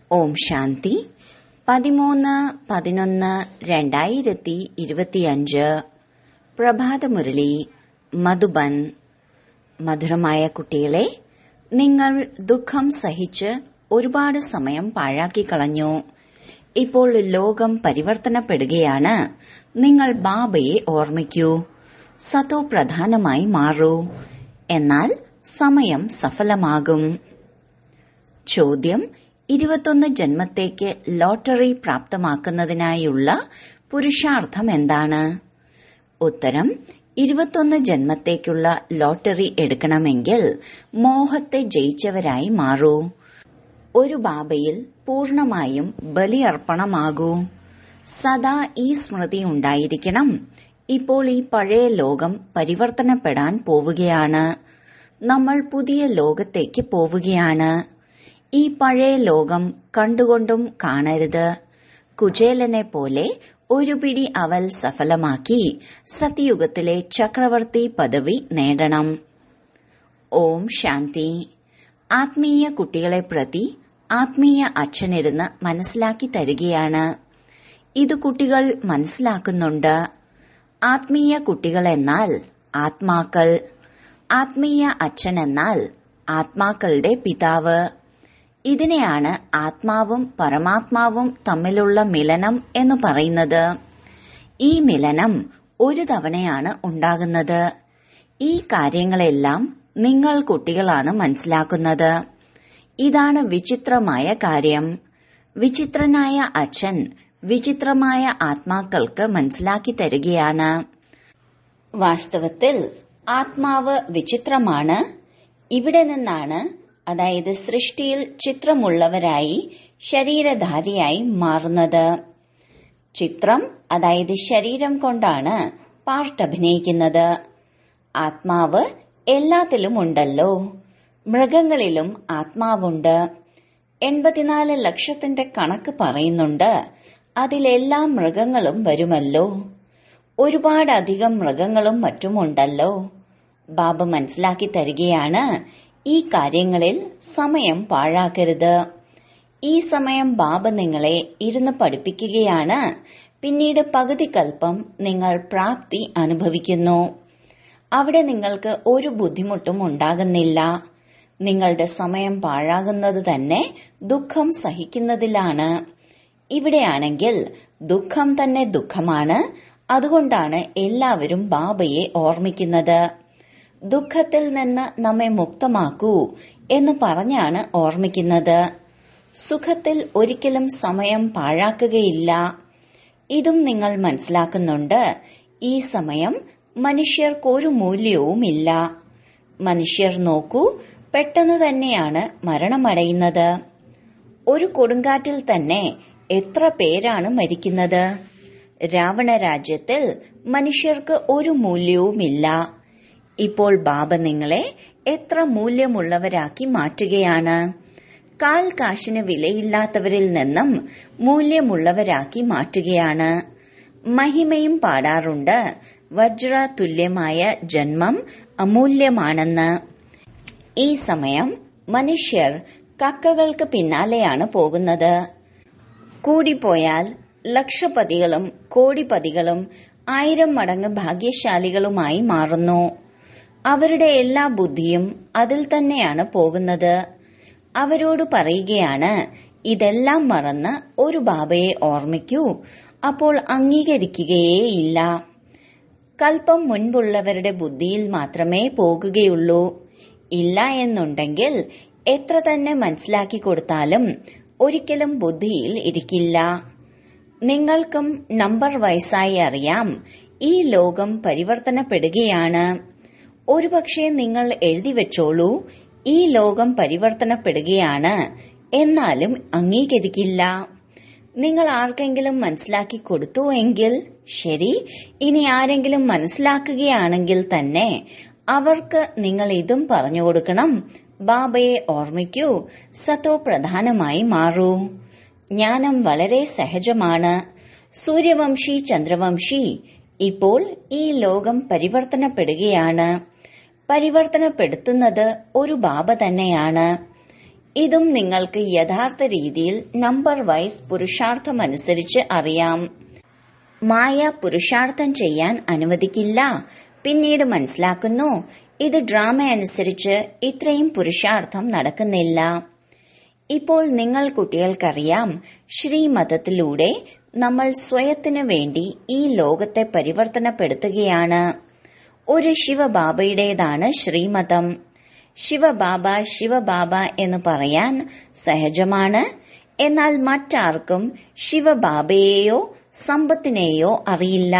ഓം ശാന്തി പതിമൂന്ന് പതിനൊന്ന് രണ്ടായിരത്തി ഇരുപത്തിയഞ്ച് പ്രഭാതമുരളി മധുബൻ മധുരമായ കുട്ടികളെ നിങ്ങൾ ദുഃഖം സഹിച്ച് ഒരുപാട് സമയം പാഴാക്കി കളഞ്ഞു ഇപ്പോൾ ലോകം പരിവർത്തനപ്പെടുകയാണ് നിങ്ങൾ ബാബയെ ഓർമ്മിക്കൂ സതോ പ്രധാനമായി മാറൂ എന്നാൽ സമയം സഫലമാകും ചോദ്യം ഇരുപത്തൊന്ന് ജന്മത്തേക്ക് ലോട്ടറി പ്രാപ്തമാക്കുന്നതിനായുള്ള പുരുഷാർത്ഥം എന്താണ് ഉത്തരം ഇരുപത്തൊന്ന് ജന്മത്തേക്കുള്ള ലോട്ടറി എടുക്കണമെങ്കിൽ മോഹത്തെ ജയിച്ചവരായി മാറൂ ഒരു ബാബയിൽ പൂർണമായും ബലിയർപ്പണമാകൂ സദാ ഈ സ്മൃതി ഉണ്ടായിരിക്കണം ഇപ്പോൾ ഈ പഴയ ലോകം പരിവർത്തനപ്പെടാൻ പോവുകയാണ് നമ്മൾ പുതിയ ലോകത്തേക്ക് പോവുകയാണ് ഈ പഴയ ലോകം കണ്ടുകൊണ്ടും കാണരുത് കുചേലനെ പോലെ ഒരു പിടി അവൽ സഫലമാക്കി സത്യയുഗത്തിലെ ചക്രവർത്തി പദവി നേടണം ഓം ശാന്തി ആത്മീയ കുട്ടികളെ പ്രതി ആത്മീയ അച്ഛനിരുന്ന് മനസ്സിലാക്കി തരികയാണ് ഇത് കുട്ടികൾ മനസ്സിലാക്കുന്നുണ്ട് ആത്മീയ കുട്ടികൾ എന്നാൽ ആത്മാക്കൾ ആത്മീയ അച്ഛൻ എന്നാൽ ആത്മാക്കളുടെ പിതാവ് ഇതിനെയാണ് ആത്മാവും പരമാത്മാവും തമ്മിലുള്ള മിലനം എന്ന് പറയുന്നത് ഈ മിലനം ഒരു തവണയാണ് ഉണ്ടാകുന്നത് ഈ കാര്യങ്ങളെല്ലാം നിങ്ങൾ കുട്ടികളാണ് മനസ്സിലാക്കുന്നത് ഇതാണ് വിചിത്രമായ കാര്യം വിചിത്രനായ അച്ഛൻ വിചിത്രമായ ആത്മാക്കൾക്ക് മനസ്സിലാക്കി തരികയാണ് വാസ്തവത്തിൽ ആത്മാവ് വിചിത്രമാണ് ഇവിടെ നിന്നാണ് അതായത് സൃഷ്ടിയിൽ ചിത്രമുള്ളവരായി ശരീരധാരിയായി മാറുന്നത് ചിത്രം അതായത് ശരീരം കൊണ്ടാണ് പാർട്ട് അഭിനയിക്കുന്നത് ആത്മാവ് എല്ലാത്തിലും ഉണ്ടല്ലോ മൃഗങ്ങളിലും ആത്മാവുണ്ട് എൺപത്തിനാല് ലക്ഷത്തിന്റെ കണക്ക് പറയുന്നുണ്ട് അതിലെല്ലാ മൃഗങ്ങളും വരുമല്ലോ ഒരുപാടധികം മൃഗങ്ങളും മറ്റുമുണ്ടല്ലോ ബാബ മനസ്സിലാക്കി തരികയാണ് ഈ കാര്യങ്ങളിൽ സമയം പാഴാക്കരുത് ഈ സമയം ബാബ നിങ്ങളെ ഇരുന്ന് പഠിപ്പിക്കുകയാണ് പിന്നീട് പകുതി കൽപ്പം നിങ്ങൾ പ്രാപ്തി അനുഭവിക്കുന്നു അവിടെ നിങ്ങൾക്ക് ഒരു ബുദ്ധിമുട്ടും ഉണ്ടാകുന്നില്ല നിങ്ങളുടെ സമയം പാഴാകുന്നത് തന്നെ ദുഃഖം സഹിക്കുന്നതിലാണ് ഇവിടെയാണെങ്കിൽ ദുഃഖം തന്നെ ദുഃഖമാണ് അതുകൊണ്ടാണ് എല്ലാവരും ബാബയെ ഓർമ്മിക്കുന്നത് ദുഃഖത്തിൽ നിന്ന് നമ്മെ മുക്തമാക്കൂ എന്ന് പറഞ്ഞാണ് ഓർമ്മിക്കുന്നത് സുഖത്തിൽ ഒരിക്കലും സമയം പാഴാക്കുകയില്ല ഇതും നിങ്ങൾ മനസ്സിലാക്കുന്നുണ്ട് ഈ സമയം മനുഷ്യർക്കൊരു മൂല്യവുമില്ല മനുഷ്യർ നോക്കൂ പെട്ടെന്ന് തന്നെയാണ് മരണമടയുന്നത് ഒരു കൊടുങ്കാറ്റിൽ തന്നെ എത്ര പേരാണ് മരിക്കുന്നത് രാവണ രാജ്യത്തിൽ മനുഷ്യർക്ക് ഒരു മൂല്യവുമില്ല ഇപ്പോൾ ബാബ നിങ്ങളെ എത്ര മൂല്യമുള്ളവരാക്കി മാറ്റുകയാണ് കാൽ കാശിന് വിലയില്ലാത്തവരിൽ നിന്നും മൂല്യമുള്ളവരാക്കി മാറ്റുകയാണ് മഹിമയും പാടാറുണ്ട് വജ്ര തുല്യമായ ജന്മം അമൂല്യമാണെന്ന് ഈ സമയം മനുഷ്യർ കക്കകൾക്ക് പിന്നാലെയാണ് പോകുന്നത് കൂടിപ്പോയാൽ ലക്ഷപതികളും കോടിപതികളും ആയിരം മടങ്ങ് ഭാഗ്യശാലികളുമായി മാറുന്നു അവരുടെ എല്ലാ ബുദ്ധിയും അതിൽ തന്നെയാണ് പോകുന്നത് അവരോട് പറയുകയാണ് ഇതെല്ലാം മറന്ന് ഒരു ബാബയെ ഓർമ്മിക്കൂ അപ്പോൾ അംഗീകരിക്കുകയേയില്ല കൽപ്പം മുൻപുള്ളവരുടെ ബുദ്ധിയിൽ മാത്രമേ പോകുകയുള്ളൂ ഇല്ല എന്നുണ്ടെങ്കിൽ എത്ര തന്നെ മനസ്സിലാക്കി കൊടുത്താലും ഒരിക്കലും ബുദ്ധിയിൽ ഇരിക്കില്ല നിങ്ങൾക്കും നമ്പർ വയസ്സായി അറിയാം ഈ ലോകം പരിവർത്തനപ്പെടുകയാണ് ഒരുപക്ഷെ നിങ്ങൾ എഴുതി വെച്ചോളൂ ഈ ലോകം പരിവർത്തനപ്പെടുകയാണ് എന്നാലും അംഗീകരിക്കില്ല നിങ്ങൾ ആർക്കെങ്കിലും മനസ്സിലാക്കി കൊടുത്തു എങ്കിൽ ശരി ഇനി ആരെങ്കിലും മനസ്സിലാക്കുകയാണെങ്കിൽ തന്നെ അവർക്ക് നിങ്ങൾ ഇതും പറഞ്ഞു കൊടുക്കണം ബാബയെ ഓർമ്മിക്കൂ സത്തോ പ്രധാനമായി മാറൂ ജ്ഞാനം വളരെ സഹജമാണ് സൂര്യവംശി ചന്ദ്രവംശി ഇപ്പോൾ ഈ ലോകം പരിവർത്തനപ്പെടുകയാണ് പരിവർത്തനപ്പെടുത്തുന്നത് ഒരു ബാബ തന്നെയാണ് ഇതും നിങ്ങൾക്ക് യഥാർത്ഥ രീതിയിൽ നമ്പർ വൈസ് പുരുഷാർത്ഥമനുസരിച്ച് അറിയാം മായ പുരുഷാർത്ഥം ചെയ്യാൻ അനുവദിക്കില്ല പിന്നീട് മനസ്സിലാക്കുന്നു ഇത് ഡ്രാമ അനുസരിച്ച് ഇത്രയും പുരുഷാർത്ഥം നടക്കുന്നില്ല ഇപ്പോൾ നിങ്ങൾ കുട്ടികൾക്കറിയാം ശ്രീമതത്തിലൂടെ നമ്മൾ സ്വയത്തിനു വേണ്ടി ഈ ലോകത്തെ പരിവർത്തനപ്പെടുത്തുകയാണ് ഒരു ശിവബാബയുടേതാണ് ശ്രീമതം ശിവബാബ ശിവബാബ എന്ന് പറയാൻ സഹജമാണ് എന്നാൽ മറ്റാർക്കും ശിവബാബയെയോ സമ്പത്തിനെയോ അറിയില്ല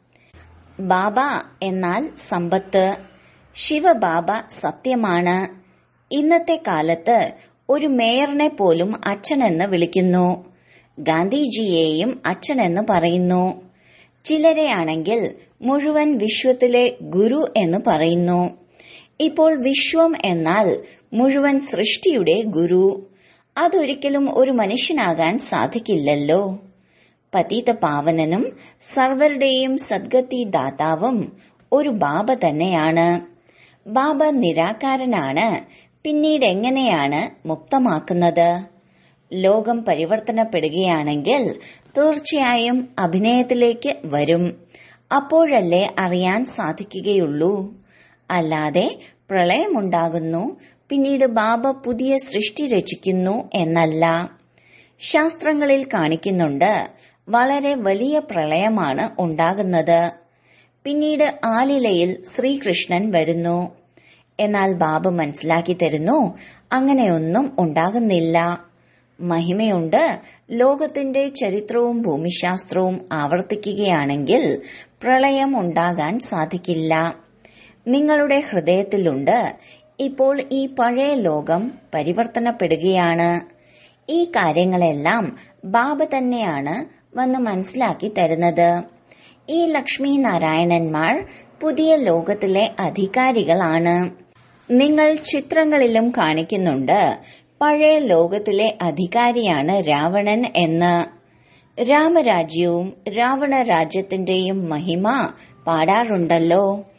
ബാബ എന്നാൽ സമ്പത്ത് ശിവബാബ സത്യമാണ് ഇന്നത്തെ കാലത്ത് ഒരു മേയറിനെ പോലും അച്ഛനെന്ന് വിളിക്കുന്നു ഗാന്ധിജിയെയും അച്ഛനെന്ന് പറയുന്നു ചിലരെയാണെങ്കിൽ മുഴുവൻ വിശ്വത്തിലെ ഗുരു എന്ന് പറയുന്നു ഇപ്പോൾ വിശ്വം എന്നാൽ മുഴുവൻ സൃഷ്ടിയുടെ ഗുരു അതൊരിക്കലും ഒരു മനുഷ്യനാകാൻ സാധിക്കില്ലല്ലോ പതീത പാവനനും സർവരുടെയും സദ്ഗതി ദാതാവും ഒരു ബാബ തന്നെയാണ് ബാബ നിരാകാരനാണ് പിന്നീട് എങ്ങനെയാണ് മുക്തമാക്കുന്നത് ലോകം പരിവർത്തനപ്പെടുകയാണെങ്കിൽ തീർച്ചയായും അഭിനയത്തിലേക്ക് വരും അപ്പോഴല്ലേ അറിയാൻ സാധിക്കുകയുള്ളൂ അല്ലാതെ പ്രളയമുണ്ടാകുന്നു പിന്നീട് ബാബ പുതിയ സൃഷ്ടി രചിക്കുന്നു എന്നല്ല ശാസ്ത്രങ്ങളിൽ കാണിക്കുന്നുണ്ട് വളരെ വലിയ പ്രളയമാണ് ഉണ്ടാകുന്നത് പിന്നീട് ആലിലയിൽ ശ്രീകൃഷ്ണൻ വരുന്നു എന്നാൽ ബാബ മനസ്സിലാക്കി തരുന്നു അങ്ങനെയൊന്നും ഉണ്ടാകുന്നില്ല മഹിമയുണ്ട് ലോകത്തിന്റെ ചരിത്രവും ഭൂമിശാസ്ത്രവും ആവർത്തിക്കുകയാണെങ്കിൽ പ്രളയം ഉണ്ടാകാൻ സാധിക്കില്ല നിങ്ങളുടെ ഹൃദയത്തിലുണ്ട് ഇപ്പോൾ ഈ പഴയ ലോകം പരിവർത്തനപ്പെടുകയാണ് ഈ കാര്യങ്ങളെല്ലാം ബാബ തന്നെയാണ് വന്ന് മനസ്സിലാക്കി തരുന്നത് ഈ ലക്ഷ്മി നാരായണന്മാർ പുതിയ ലോകത്തിലെ അധികാരികളാണ് നിങ്ങൾ ചിത്രങ്ങളിലും കാണിക്കുന്നുണ്ട് പഴയ ലോകത്തിലെ അധികാരിയാണ് രാവണൻ എന്ന് രാമരാജ്യവും രാവണ രാജ്യത്തിന്റെയും മഹിമ പാടാറുണ്ടല്ലോ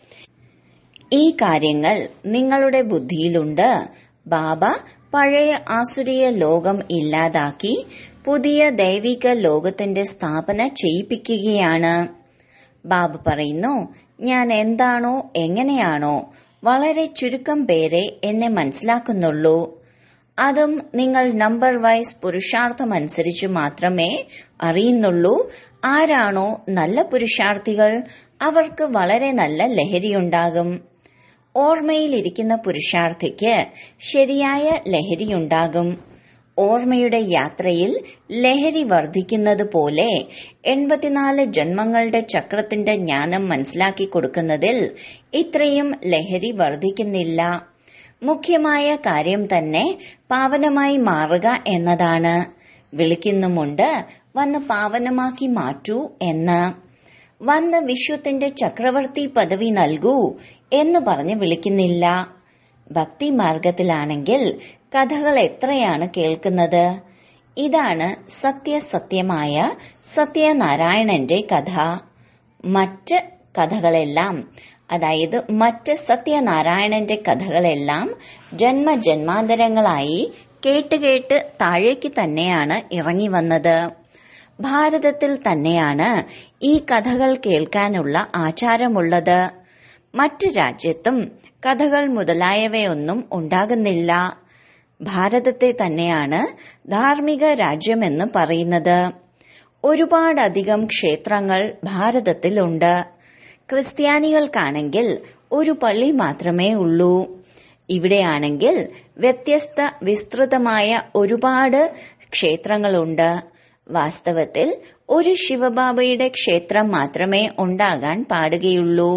ഈ കാര്യങ്ങൾ നിങ്ങളുടെ ബുദ്ധിയിലുണ്ട് ബാബ പഴയ ആസുരീയ ലോകം ഇല്ലാതാക്കി പുതിയ ദൈവിക ലോകത്തിന്റെ സ്ഥാപന ചെയ്യിപ്പിക്കുകയാണ് ബാബ പറയുന്നു ഞാൻ എന്താണോ എങ്ങനെയാണോ വളരെ ചുരുക്കം പേരെ എന്നെ മനസ്സിലാക്കുന്നുള്ളൂ അതും നിങ്ങൾ നമ്പർ വൈസ് പുരുഷാർത്ഥമനുസരിച്ച് മാത്രമേ അറിയുന്നുള്ളൂ ആരാണോ നല്ല പുരുഷാർത്ഥികൾ അവർക്ക് വളരെ നല്ല ലഹരിയുണ്ടാകും ഓർമ്മയിലിരിക്കുന്ന പുരുഷാർത്ഥിക്ക് ശരിയായ ലഹരിയുണ്ടാകും ഓർമ്മയുടെ യാത്രയിൽ ലഹരി വർദ്ധിക്കുന്നത് പോലെ എൺപത്തിനാല് ജന്മങ്ങളുടെ ചക്രത്തിന്റെ ജ്ഞാനം മനസ്സിലാക്കി കൊടുക്കുന്നതിൽ ഇത്രയും ലഹരി വർദ്ധിക്കുന്നില്ല മുഖ്യമായ കാര്യം തന്നെ പാവനമായി മാറുക എന്നതാണ് വിളിക്കുന്നുമുണ്ട് വന്ന് പാവനമാക്കി മാറ്റൂ എന്ന് വന്ന് വിശ്വത്തിന്റെ ചക്രവർത്തി പദവി നൽകൂ എന്ന് പറഞ്ഞ് വിളിക്കുന്നില്ല ഭക്തി മാർഗത്തിലാണെങ്കിൽ കഥകൾ എത്രയാണ് കേൾക്കുന്നത് ഇതാണ് സത്യസത്യമായ സത്യനാരായണന്റെ കഥ മറ്റ് കഥകളെല്ലാം അതായത് മറ്റ് സത്യനാരായണന്റെ കഥകളെല്ലാം ജന്മജന്മാന്തരങ്ങളായി കേട്ടുകേട്ട് താഴേക്ക് തന്നെയാണ് ഇറങ്ങി വന്നത് ഭാരതത്തിൽ തന്നെയാണ് ഈ കഥകൾ കേൾക്കാനുള്ള ആചാരമുള്ളത് മറ്റ് രാജ്യത്തും കഥകൾ മുതലായവയൊന്നും ഉണ്ടാകുന്നില്ല ഭാരതത്തെ തന്നെയാണ് ധാർമ്മിക രാജ്യമെന്ന് പറയുന്നത് ഒരുപാടധികം ക്ഷേത്രങ്ങൾ ഭാരതത്തിലുണ്ട് ക്രിസ്ത്യാനികൾക്കാണെങ്കിൽ ഒരു പള്ളി മാത്രമേ ഉള്ളൂ ഇവിടെയാണെങ്കിൽ വ്യത്യസ്ത വിസ്തൃതമായ ഒരുപാട് ക്ഷേത്രങ്ങളുണ്ട് വാസ്തവത്തിൽ ഒരു ശിവബാബയുടെ ക്ഷേത്രം മാത്രമേ ഉണ്ടാകാൻ പാടുകയുള്ളൂ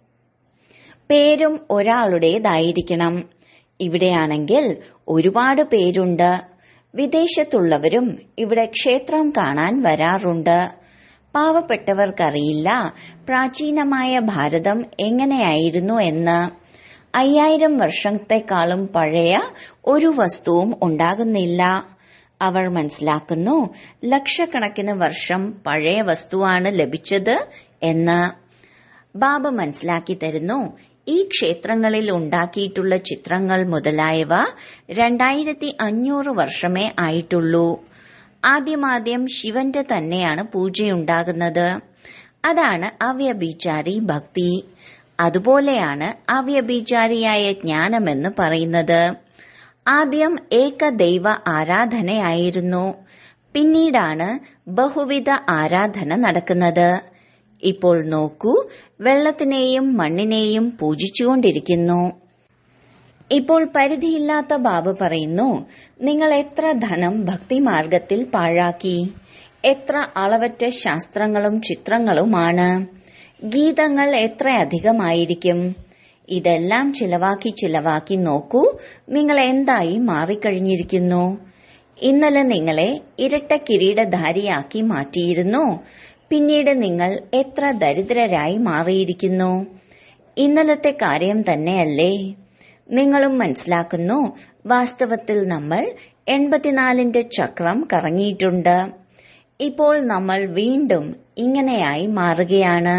പേരും ഒരാളുടേതായിരിക്കണം ഇവിടെയാണെങ്കിൽ ഒരുപാട് പേരുണ്ട് വിദേശത്തുള്ളവരും ഇവിടെ ക്ഷേത്രം കാണാൻ വരാറുണ്ട് പാവപ്പെട്ടവർക്കറിയില്ല പ്രാചീനമായ ഭാരതം എങ്ങനെയായിരുന്നു എന്ന് അയ്യായിരം വർഷത്തെക്കാളും പഴയ ഒരു വസ്തുവും ഉണ്ടാകുന്നില്ല അവർ മനസ്സിലാക്കുന്നു ലക്ഷക്കണക്കിന് വർഷം പഴയ വസ്തുവാണ് ലഭിച്ചത് എന്ന് ബാബ മനസ്സിലാക്കി തരുന്നു ഈ ക്ഷേത്രങ്ങളിൽ ഉണ്ടാക്കിയിട്ടുള്ള ചിത്രങ്ങൾ മുതലായവ രണ്ടായിരത്തി അഞ്ഞൂറ് വർഷമേ ആയിട്ടുള്ളൂ ആദ്യമാദ്യം ശിവന്റെ തന്നെയാണ് പൂജയുണ്ടാകുന്നത് അതാണ് അവ്യഭിചാരി ഭക്തി അതുപോലെയാണ് അവ്യഭിചാരിയായ ജ്ഞാനമെന്ന് പറയുന്നത് ആദ്യം ഏകദൈവ ആരാധനയായിരുന്നു പിന്നീടാണ് ബഹുവിധ ആരാധന നടക്കുന്നത് ഇപ്പോൾ നോക്കൂ വെള്ളത്തിനെയും മണ്ണിനെയും പൂജിച്ചുകൊണ്ടിരിക്കുന്നു ഇപ്പോൾ പരിധിയില്ലാത്ത ബാബ പറയുന്നു നിങ്ങൾ എത്ര ധനം ഭക്തിമാർഗത്തിൽ പാഴാക്കി എത്ര അളവറ്റ ശാസ്ത്രങ്ങളും ചിത്രങ്ങളുമാണ് ഗീതങ്ങൾ എത്ര അധികമായിരിക്കും ഇതെല്ലാം ചിലവാക്കി ചിലവാക്കി നോക്കൂ നിങ്ങൾ എന്തായി മാറിക്കഴിഞ്ഞിരിക്കുന്നു ഇന്നലെ നിങ്ങളെ ഇരട്ട കിരീടധാരിയാക്കി മാറ്റിയിരുന്നു പിന്നീട് നിങ്ങൾ എത്ര ദരിദ്രരായി മാറിയിരിക്കുന്നു ഇന്നലത്തെ കാര്യം തന്നെയല്ലേ നിങ്ങളും മനസ്സിലാക്കുന്നു വാസ്തവത്തിൽ നമ്മൾ എൺപത്തിനാലിന്റെ ചക്രം കറങ്ങിയിട്ടുണ്ട് ഇപ്പോൾ നമ്മൾ വീണ്ടും ഇങ്ങനെയായി മാറുകയാണ്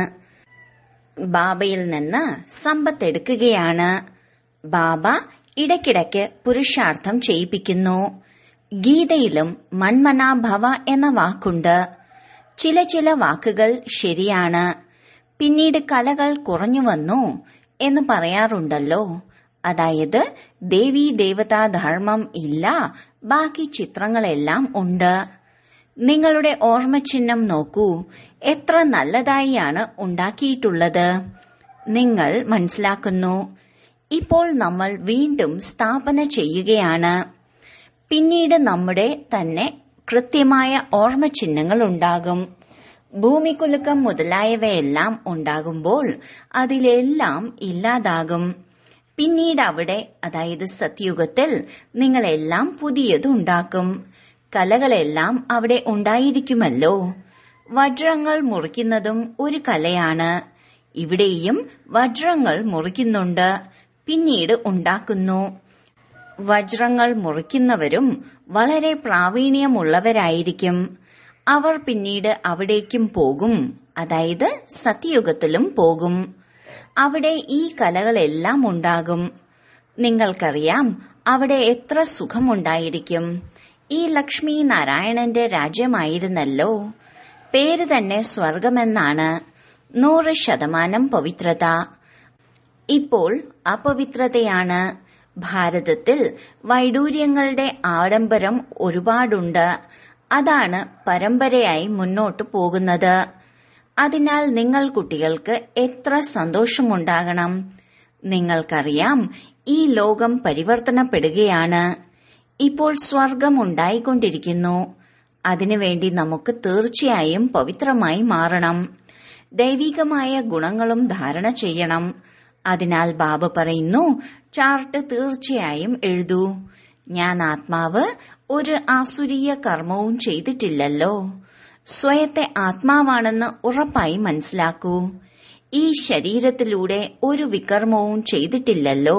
ബാബയിൽ നിന്ന് സമ്പത്ത് എടുക്കുകയാണ് ബാബ ഇടയ്ക്കിടയ്ക്ക് പുരുഷാർത്ഥം ചെയ്യിപ്പിക്കുന്നു ഗീതയിലും മന്മനാഭവ എന്ന വാക്കുണ്ട് ചില ചില വാക്കുകൾ ശരിയാണ് പിന്നീട് കലകൾ കുറഞ്ഞു വന്നു എന്ന് പറയാറുണ്ടല്ലോ അതായത് ദേവീ ദേവതാ ധർമ്മം ഇല്ല ബാക്കി ചിത്രങ്ങളെല്ലാം ഉണ്ട് നിങ്ങളുടെ ഓർമ്മചിഹ്നം നോക്കൂ എത്ര നല്ലതായിയാണ് ഉണ്ടാക്കിയിട്ടുള്ളത് നിങ്ങൾ മനസ്സിലാക്കുന്നു ഇപ്പോൾ നമ്മൾ വീണ്ടും സ്ഥാപന ചെയ്യുകയാണ് പിന്നീട് നമ്മുടെ തന്നെ കൃത്യമായ ഓർമ്മചിഹ്നങ്ങൾ ഉണ്ടാകും ഭൂമികുലുക്കം മുതലായവയെല്ലാം ഉണ്ടാകുമ്പോൾ അതിലെല്ലാം ഇല്ലാതാകും പിന്നീട് അവിടെ അതായത് സത്യുഗത്തിൽ നിങ്ങളെല്ലാം പുതിയത് ഉണ്ടാക്കും കലകളെല്ലാം അവിടെ ഉണ്ടായിരിക്കുമല്ലോ വജ്രങ്ങൾ മുറിക്കുന്നതും ഒരു കലയാണ് ഇവിടെയും വജ്രങ്ങൾ മുറിക്കുന്നുണ്ട് പിന്നീട് ഉണ്ടാക്കുന്നു വജ്രങ്ങൾ മുറിക്കുന്നവരും വളരെ പ്രാവീണ്യമുള്ളവരായിരിക്കും അവർ പിന്നീട് അവിടേക്കും പോകും അതായത് സത്യയുഗത്തിലും പോകും അവിടെ ഈ കലകളെല്ലാം ഉണ്ടാകും നിങ്ങൾക്കറിയാം അവിടെ എത്ര സുഖമുണ്ടായിരിക്കും ഈ ലക്ഷ്മി നാരായണന്റെ രാജ്യമായിരുന്നല്ലോ പേര് തന്നെ സ്വർഗമെന്നാണ് നൂറ് ശതമാനം പവിത്രത ഇപ്പോൾ അപവിത്രതയാണ് ഭാരതത്തിൽ വൈഡൂര്യങ്ങളുടെ ആഡംബരം ഒരുപാടുണ്ട് അതാണ് പരമ്പരയായി മുന്നോട്ടു പോകുന്നത് അതിനാൽ നിങ്ങൾ കുട്ടികൾക്ക് എത്ര സന്തോഷമുണ്ടാകണം നിങ്ങൾക്കറിയാം ഈ ലോകം പരിവർത്തനപ്പെടുകയാണ് ഇപ്പോൾ സ്വർഗം ഉണ്ടായിക്കൊണ്ടിരിക്കുന്നു അതിനുവേണ്ടി നമുക്ക് തീർച്ചയായും പവിത്രമായി മാറണം ദൈവികമായ ഗുണങ്ങളും ധാരണ ചെയ്യണം അതിനാൽ ബാബ പറയുന്നു ചാർട്ട് തീർച്ചയായും എഴുതൂ ഞാൻ ആത്മാവ് ഒരു ആസുരീയ കർമ്മവും ചെയ്തിട്ടില്ലല്ലോ സ്വയത്തെ ആത്മാവാണെന്ന് ഉറപ്പായി മനസ്സിലാക്കൂ ഈ ശരീരത്തിലൂടെ ഒരു വികർമ്മവും ചെയ്തിട്ടില്ലല്ലോ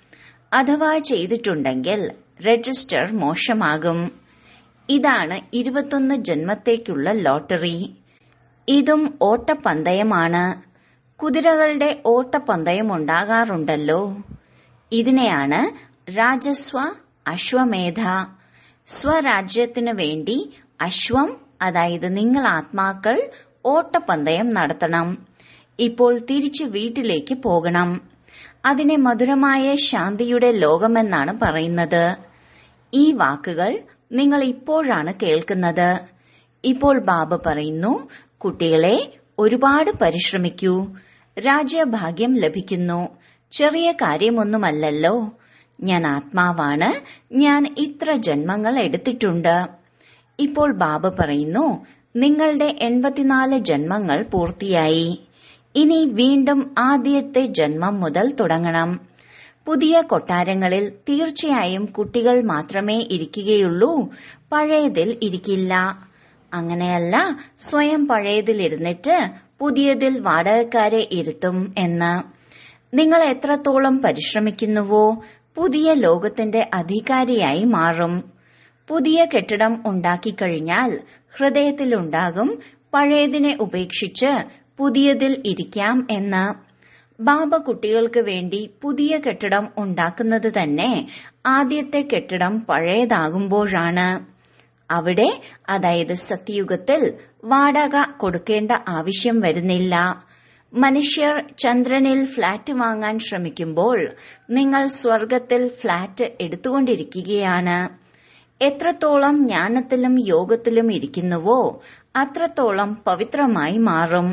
അഥവാ ചെയ്തിട്ടുണ്ടെങ്കിൽ രജിസ്റ്റർ മോശമാകും ഇതാണ് ഇരുപത്തൊന്ന് ജന്മത്തേക്കുള്ള ലോട്ടറി ഇതും ഓട്ടപ്പന്തയമാണ് കുതിരകളുടെ ഓട്ടപ്പന്തയം ഉണ്ടാകാറുണ്ടല്ലോ ഇതിനെയാണ് രാജസ്വ അശ്വമേധ സ്വരാജ്യത്തിനു വേണ്ടി അശ്വം അതായത് നിങ്ങൾ ആത്മാക്കൾ ഓട്ടപ്പന്തയം നടത്തണം ഇപ്പോൾ തിരിച്ചു വീട്ടിലേക്ക് പോകണം അതിനെ മധുരമായ ശാന്തിയുടെ ലോകമെന്നാണ് പറയുന്നത് ഈ വാക്കുകൾ നിങ്ങൾ ഇപ്പോഴാണ് കേൾക്കുന്നത് ഇപ്പോൾ ബാബ പറയുന്നു കുട്ടികളെ ഒരുപാട് പരിശ്രമിക്കൂ രാജ്യഭാഗ്യം ലഭിക്കുന്നു ചെറിയ കാര്യമൊന്നുമല്ലല്ലോ ഞാൻ ആത്മാവാണ് ഞാൻ ഇത്ര ജന്മങ്ങൾ എടുത്തിട്ടുണ്ട് ഇപ്പോൾ ബാബ പറയുന്നു നിങ്ങളുടെ എൺപത്തിനാല് ജന്മങ്ങൾ പൂർത്തിയായി ഇനി വീണ്ടും ആദ്യത്തെ ജന്മം മുതൽ തുടങ്ങണം പുതിയ കൊട്ടാരങ്ങളിൽ തീർച്ചയായും കുട്ടികൾ മാത്രമേ ഇരിക്കുകയുള്ളൂ പഴയതിൽ ഇരിക്കില്ല അങ്ങനെയല്ല സ്വയം പഴയതിൽ ഇരുന്നിട്ട് പുതിയതിൽ വാടകക്കാരെ ഇരുത്തും എന്ന് നിങ്ങൾ എത്രത്തോളം പരിശ്രമിക്കുന്നുവോ പുതിയ ലോകത്തിന്റെ അധികാരിയായി മാറും പുതിയ കെട്ടിടം ഉണ്ടാക്കിക്കഴിഞ്ഞാൽ ഹൃദയത്തിലുണ്ടാകും പഴയതിനെ ഉപേക്ഷിച്ച് പുതിയതിൽ ഇരിക്കാം എന്ന് ബാബ കുട്ടികൾക്ക് വേണ്ടി പുതിയ കെട്ടിടം ഉണ്ടാക്കുന്നത് തന്നെ ആദ്യത്തെ കെട്ടിടം പഴയതാകുമ്പോഴാണ് അവിടെ അതായത് സത്യയുഗത്തിൽ വാടക കൊടുക്കേണ്ട ആവശ്യം വരുന്നില്ല മനുഷ്യർ ചന്ദ്രനിൽ ഫ്ളാറ്റ് വാങ്ങാൻ ശ്രമിക്കുമ്പോൾ നിങ്ങൾ സ്വർഗത്തിൽ ഫ്ളാറ്റ് എടുത്തുകൊണ്ടിരിക്കുകയാണ് എത്രത്തോളം ജ്ഞാനത്തിലും യോഗത്തിലും ഇരിക്കുന്നുവോ അത്രത്തോളം പവിത്രമായി മാറും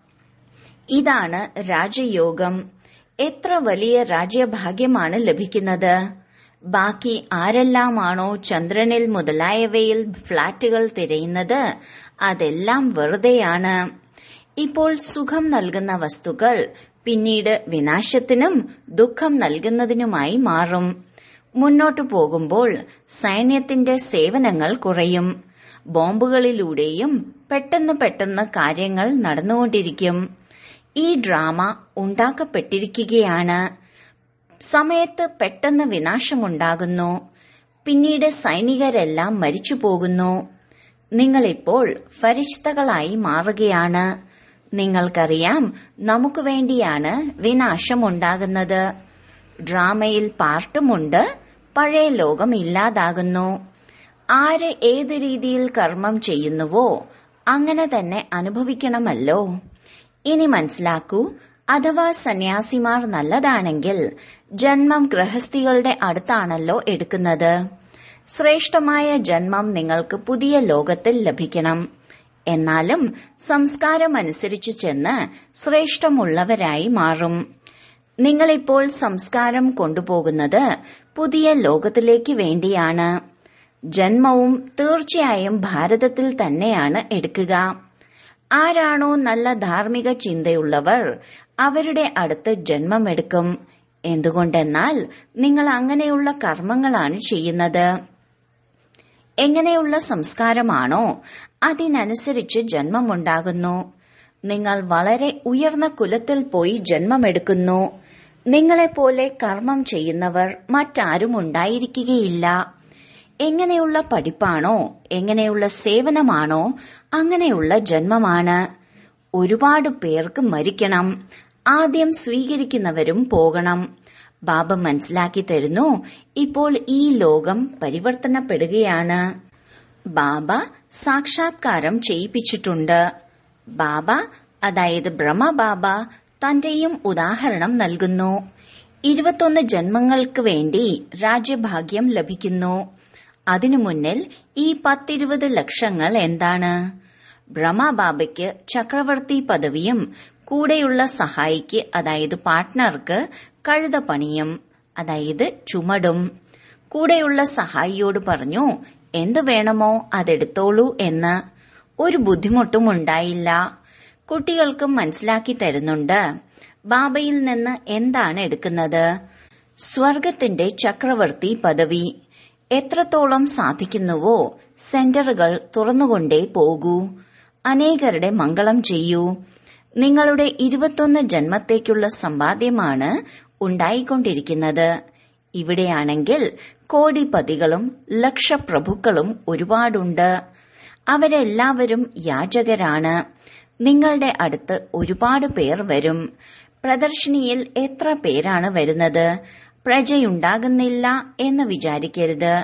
ഇതാണ് രാജയോഗം എത്ര വലിയ രാജ്യഭാഗ്യമാണ് ലഭിക്കുന്നത് ബാക്കി ആരെല്ലാമാണോ ചന്ദ്രനിൽ മുതലായവയിൽ ഫ്ളാറ്റുകൾ തിരയുന്നത് അതെല്ലാം വെറുതെയാണ് ഇപ്പോൾ സുഖം നൽകുന്ന വസ്തുക്കൾ പിന്നീട് വിനാശത്തിനും ദുഃഖം നൽകുന്നതിനുമായി മാറും മുന്നോട്ടു പോകുമ്പോൾ സൈന്യത്തിന്റെ സേവനങ്ങൾ കുറയും ബോംബുകളിലൂടെയും പെട്ടെന്ന് പെട്ടെന്ന് കാര്യങ്ങൾ നടന്നുകൊണ്ടിരിക്കും ഈ ഡ്രാമ ഉണ്ടാക്കപ്പെട്ടിരിക്കുകയാണ് സമയത്ത് പെട്ടെന്ന് വിനാശമുണ്ടാകുന്നു പിന്നീട് സൈനികരെല്ലാം മരിച്ചു പോകുന്നു നിങ്ങളിപ്പോൾ ഫരിഷ്തകളായി മാറുകയാണ് നിങ്ങൾക്കറിയാം നമുക്ക് വേണ്ടിയാണ് വിനാശമുണ്ടാകുന്നത് ഡ്രാമയിൽ പാർട്ടുമുണ്ട് പഴയ ലോകം ഇല്ലാതാകുന്നു ആര് ഏത് രീതിയിൽ കർമ്മം ചെയ്യുന്നുവോ അങ്ങനെ തന്നെ അനുഭവിക്കണമല്ലോ ഇനി മനസ്സിലാക്കൂ അഥവാ സന്യാസിമാർ നല്ലതാണെങ്കിൽ ജന്മം ഗൃഹസ്ഥികളുടെ അടുത്താണല്ലോ എടുക്കുന്നത് ശ്രേഷ്ഠമായ ജന്മം നിങ്ങൾക്ക് പുതിയ ലോകത്തിൽ ലഭിക്കണം എന്നാലും സംസ്കാരം അനുസരിച്ചു ചെന്ന് ശ്രേഷ്ഠമുള്ളവരായി മാറും നിങ്ങളിപ്പോൾ സംസ്കാരം കൊണ്ടുപോകുന്നത് പുതിയ ലോകത്തിലേക്ക് വേണ്ടിയാണ് ജന്മവും തീർച്ചയായും ഭാരതത്തിൽ തന്നെയാണ് എടുക്കുക ആരാണോ നല്ല ധാർമ്മിക ചിന്തയുള്ളവർ അവരുടെ അടുത്ത് ജന്മമെടുക്കും എന്തുകൊണ്ടെന്നാൽ നിങ്ങൾ അങ്ങനെയുള്ള കർമ്മങ്ങളാണ് ചെയ്യുന്നത് എങ്ങനെയുള്ള സംസ്കാരമാണോ അതിനനുസരിച്ച് ജന്മമുണ്ടാകുന്നു നിങ്ങൾ വളരെ ഉയർന്ന കുലത്തിൽ പോയി ജന്മമെടുക്കുന്നു നിങ്ങളെപ്പോലെ കർമ്മം ചെയ്യുന്നവർ മറ്റാരും ഉണ്ടായിരിക്കുകയില്ല എങ്ങനെയുള്ള പഠിപ്പാണോ എങ്ങനെയുള്ള സേവനമാണോ അങ്ങനെയുള്ള ജന്മമാണ് ഒരുപാട് പേർക്ക് മരിക്കണം ആദ്യം സ്വീകരിക്കുന്നവരും പോകണം ബാബ മനസ്സിലാക്കി തരുന്നു ഇപ്പോൾ ഈ ലോകം പരിവർത്തനപ്പെടുകയാണ് ബാബ സാക്ഷാത്കാരം ചെയ്യിപ്പിച്ചിട്ടുണ്ട് ബാബ അതായത് ബ്രഹ്മബാബ തന്റെയും ഉദാഹരണം നൽകുന്നു ഇരുപത്തൊന്ന് ജന്മങ്ങൾക്ക് വേണ്ടി രാജ്യഭാഗ്യം ലഭിക്കുന്നു അതിനു മുന്നിൽ ഈ പത്തിരുപത് ലക്ഷങ്ങൾ എന്താണ് ബ്രഹ്മബാബയ്ക്ക് ചക്രവർത്തി പദവിയും കൂടെയുള്ള സഹായിക്ക് അതായത് പാർട്ട്ണർക്ക് കഴുത പണിയും അതായത് ചുമടും കൂടെയുള്ള സഹായിയോട് പറഞ്ഞു എന്ത് വേണമോ അതെടുത്തോളൂ എന്ന് ഒരു ബുദ്ധിമുട്ടും ഉണ്ടായില്ല കുട്ടികൾക്കും മനസ്സിലാക്കി തരുന്നുണ്ട് ബാബയിൽ നിന്ന് എന്താണ് എടുക്കുന്നത് സ്വർഗത്തിന്റെ ചക്രവർത്തി പദവി എത്രത്തോളം സാധിക്കുന്നുവോ സെന്ററുകൾ തുറന്നുകൊണ്ടേ പോകൂ അനേകരുടെ മംഗളം ചെയ്യൂ നിങ്ങളുടെ ഇരുപത്തൊന്ന് ജന്മത്തേക്കുള്ള സമ്പാദ്യമാണ് ഉണ്ടായിക്കൊണ്ടിരിക്കുന്നത് ഇവിടെയാണെങ്കിൽ കോടിപതികളും ലക്ഷപ്രഭുക്കളും ഒരുപാടുണ്ട് അവരെല്ലാവരും യാചകരാണ് നിങ്ങളുടെ അടുത്ത് ഒരുപാട് പേർ വരും പ്രദർശിനിയിൽ എത്ര പേരാണ് വരുന്നത് പ്രജയുണ്ടാകുന്നില്ല എന്ന് വിചാരിക്കരുത്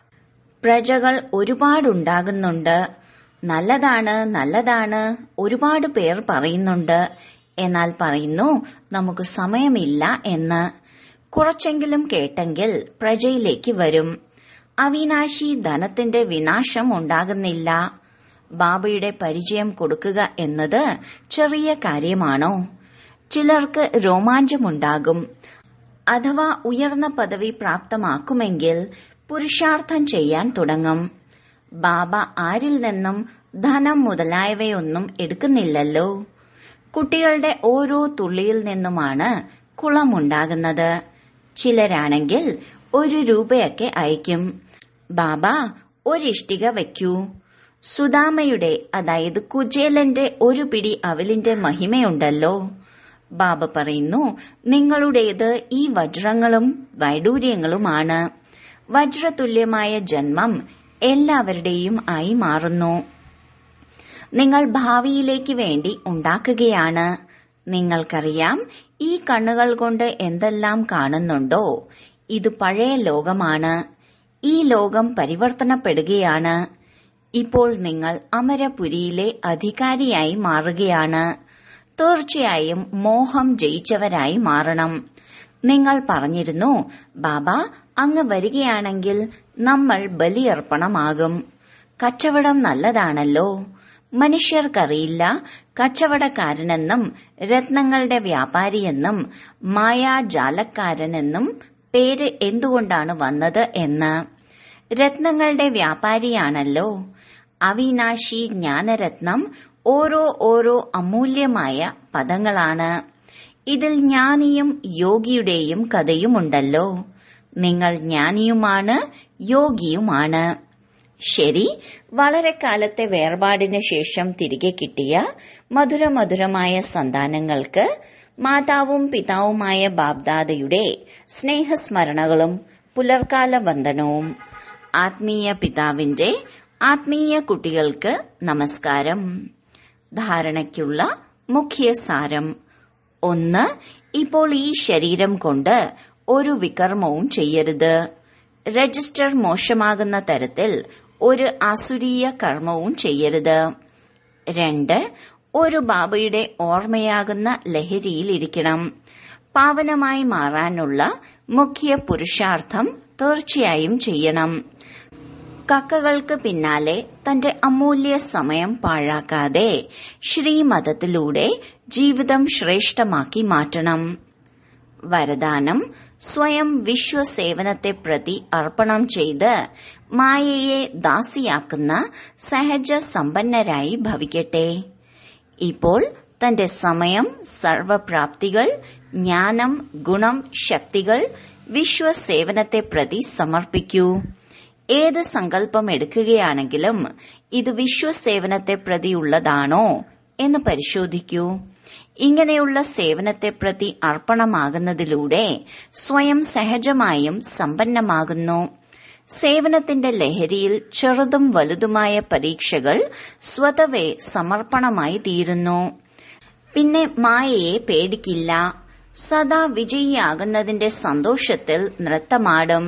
പ്രജകൾ ഒരുപാടുണ്ടാകുന്നുണ്ട് നല്ലതാണ് നല്ലതാണ് ഒരുപാട് പേർ പറയുന്നുണ്ട് എന്നാൽ പറയുന്നു നമുക്ക് സമയമില്ല എന്ന് കുറച്ചെങ്കിലും കേട്ടെങ്കിൽ പ്രജയിലേക്ക് വരും അവിനാശി ധനത്തിന്റെ വിനാശം ഉണ്ടാകുന്നില്ല ബാബയുടെ പരിചയം കൊടുക്കുക എന്നത് ചെറിയ കാര്യമാണോ ചിലർക്ക് രോമാഞ്ചമുണ്ടാകും അഥവാ ഉയർന്ന പദവി പ്രാപ്തമാക്കുമെങ്കിൽ പുരുഷാർത്ഥം ചെയ്യാൻ തുടങ്ങും ബാബ ആരിൽ നിന്നും ധനം മുതലായവയൊന്നും എടുക്കുന്നില്ലല്ലോ കുട്ടികളുടെ ഓരോ തുള്ളിയിൽ നിന്നുമാണ് കുളമുണ്ടാകുന്നത് ചിലരാണെങ്കിൽ ഒരു രൂപയൊക്കെ അയക്കും ബാബ ഒരിഷ്ടിക വയ്ക്കൂ സുദാമയുടെ അതായത് കുചേലന്റെ ഒരു പിടി അവലിന്റെ മഹിമയുണ്ടല്ലോ ബാബ പറയുന്നു നിങ്ങളുടേത് ഈ വജ്രങ്ങളും വൈഡൂര്യങ്ങളുമാണ് വജ്രതുല്യമായ ജന്മം എല്ലാവരുടെയും ആയി മാറുന്നു നിങ്ങൾ ഭാവിയിലേക്ക് വേണ്ടി ഉണ്ടാക്കുകയാണ് നിങ്ങൾക്കറിയാം ഈ കണ്ണുകൾ കൊണ്ട് എന്തെല്ലാം കാണുന്നുണ്ടോ ഇത് പഴയ ലോകമാണ് ഈ ലോകം പരിവർത്തനപ്പെടുകയാണ് ഇപ്പോൾ നിങ്ങൾ അമരപുരിയിലെ അധികാരിയായി മാറുകയാണ് തീർച്ചയായും മോഹം ജയിച്ചവരായി മാറണം നിങ്ങൾ പറഞ്ഞിരുന്നു ബാബ അങ്ങ് വരികയാണെങ്കിൽ നമ്മൾ ബലിയർപ്പണമാകും കച്ചവടം നല്ലതാണല്ലോ മനുഷ്യർക്കറിയില്ല കച്ചവടക്കാരനെന്നും രത്നങ്ങളുടെ വ്യാപാരിയെന്നും മായാജാലക്കാരനെന്നും പേര് എന്തുകൊണ്ടാണ് വന്നത് എന്ന് രത്നങ്ങളുടെ വ്യാപാരിയാണല്ലോ അവിനാശി ജ്ഞാനരത്നം ഓരോ ഓരോ അമൂല്യമായ പദങ്ങളാണ് ഇതിൽ ജ്ഞാനിയും യോഗിയുടെയും കഥയുമുണ്ടല്ലോ നിങ്ങൾ ജ്ഞാനിയുമാണ് യോഗിയുമാണ് ശരി വളരെ കാലത്തെ വേർപാടിന് ശേഷം തിരികെ കിട്ടിയ മധുരമധുരമായ സന്താനങ്ങൾക്ക് മാതാവും പിതാവുമായ ബാബ്ദാദയുടെ സ്നേഹസ്മരണകളും പുലർക്കാല വന്ദനവും ആത്മീയ പിതാവിന്റെ ആത്മീയ കുട്ടികൾക്ക് നമസ്കാരം ധാരണയ്ക്കുള്ള മുഖ്യ സാരം ഒന്ന് ഇപ്പോൾ ഈ ശരീരം കൊണ്ട് ഒരു വികർമ്മവും ചെയ്യരുത് രജിസ്റ്റർ മോശമാകുന്ന തരത്തിൽ ഒരു ആസുരീയ കർമ്മവും ചെയ്യരുത് രണ്ട് ഒരു ബാബയുടെ ഓർമ്മയാകുന്ന ലഹരിയിലിരിക്കണം പാവനമായി മാറാനുള്ള മുഖ്യ പുരുഷാർത്ഥം തീർച്ചയായും ചെയ്യണം കക്കകൾക്ക് പിന്നാലെ തന്റെ അമൂല്യ സമയം പാഴാക്കാതെ ശ്രീമതത്തിലൂടെ ജീവിതം ശ്രേഷ്ഠമാക്കി മാറ്റണം വരദാനം സ്വയം വിശ്വസേവനത്തെ പ്രതി അർപ്പണം ചെയ്ത് മായയെ ദാസിയാക്കുന്ന സഹജ സമ്പന്നരായി ഭവിക്കട്ടെ ഇപ്പോൾ തന്റെ സമയം സർവപ്രാപ്തികൾ ജ്ഞാനം ഗുണം ശക്തികൾ വിശ്വസേവനത്തെ പ്രതി സമർപ്പിക്കൂ ഏത് സങ്കല്പം എടുക്കുകയാണെങ്കിലും ഇത് വിശ്വസേവനത്തെ പ്രതിയുള്ളതാണോ എന്ന് പരിശോധിക്കൂ ഇങ്ങനെയുള്ള സേവനത്തെ പ്രതി അർപ്പണമാകുന്നതിലൂടെ സ്വയം സഹജമായും സമ്പന്നമാകുന്നു സേവനത്തിന്റെ ലഹരിയിൽ ചെറുതും വലുതുമായ പരീക്ഷകൾ സ്വതവേ സമർപ്പണമായി തീരുന്നു പിന്നെ മായയെ പേടിക്കില്ല സദാ വിജയിയാകുന്നതിന്റെ സന്തോഷത്തിൽ നൃത്തമാടും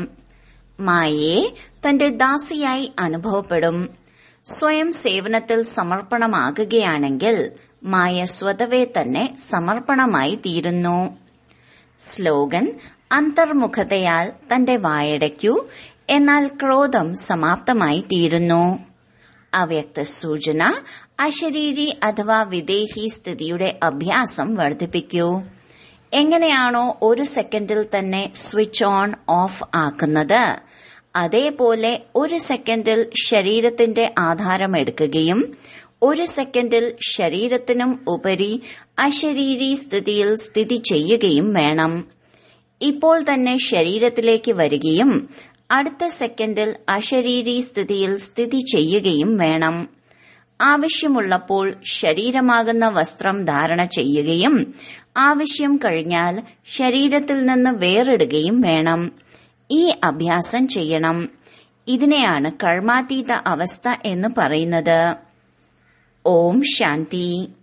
മായയെ തന്റെ ദാസിയായി അനുഭവപ്പെടും സ്വയം സേവനത്തിൽ സമർപ്പണമാകുകയാണെങ്കിൽ മായ സ്വതവേ തന്നെ സമർപ്പണമായി തീരുന്നു സ്ലോഗൻ അന്തർമുഖതയാൽ തന്റെ വായടയ്ക്കൂ എന്നാൽ ക്രോധം സമാപ്തമായി തീരുന്നു അവ്യക്ത സൂചന അശരീരി അഥവാ വിദേഹി സ്ഥിതിയുടെ അഭ്യാസം വർദ്ധിപ്പിക്കൂ എങ്ങനെയാണോ ഒരു സെക്കൻഡിൽ തന്നെ സ്വിച്ച് ഓൺ ഓഫ് ആക്കുന്നത് അതേപോലെ ഒരു സെക്കൻഡിൽ ശരീരത്തിന്റെ ആധാരം എടുക്കുകയും ഒരു സെക്കൻഡിൽ ശരീരത്തിനും ഉപരി അശരീരി സ്ഥിതിയിൽ സ്ഥിതി ചെയ്യുകയും വേണം ഇപ്പോൾ തന്നെ ശരീരത്തിലേക്ക് വരികയും അടുത്ത സെക്കൻഡിൽ അശരീരി സ്ഥിതിയിൽ സ്ഥിതി ചെയ്യുകയും വേണം ആവശ്യമുള്ളപ്പോൾ ശരീരമാകുന്ന വസ്ത്രം ധാരണ ചെയ്യുകയും ആവശ്യം കഴിഞ്ഞാൽ ശരീരത്തിൽ നിന്ന് വേറിടുകയും വേണം ഈ അഭ്യാസം ചെയ്യണം ഇതിനെയാണ് കർമാതീത അവസ്ഥ എന്ന് പറയുന്നത് ഓം ശാന്തി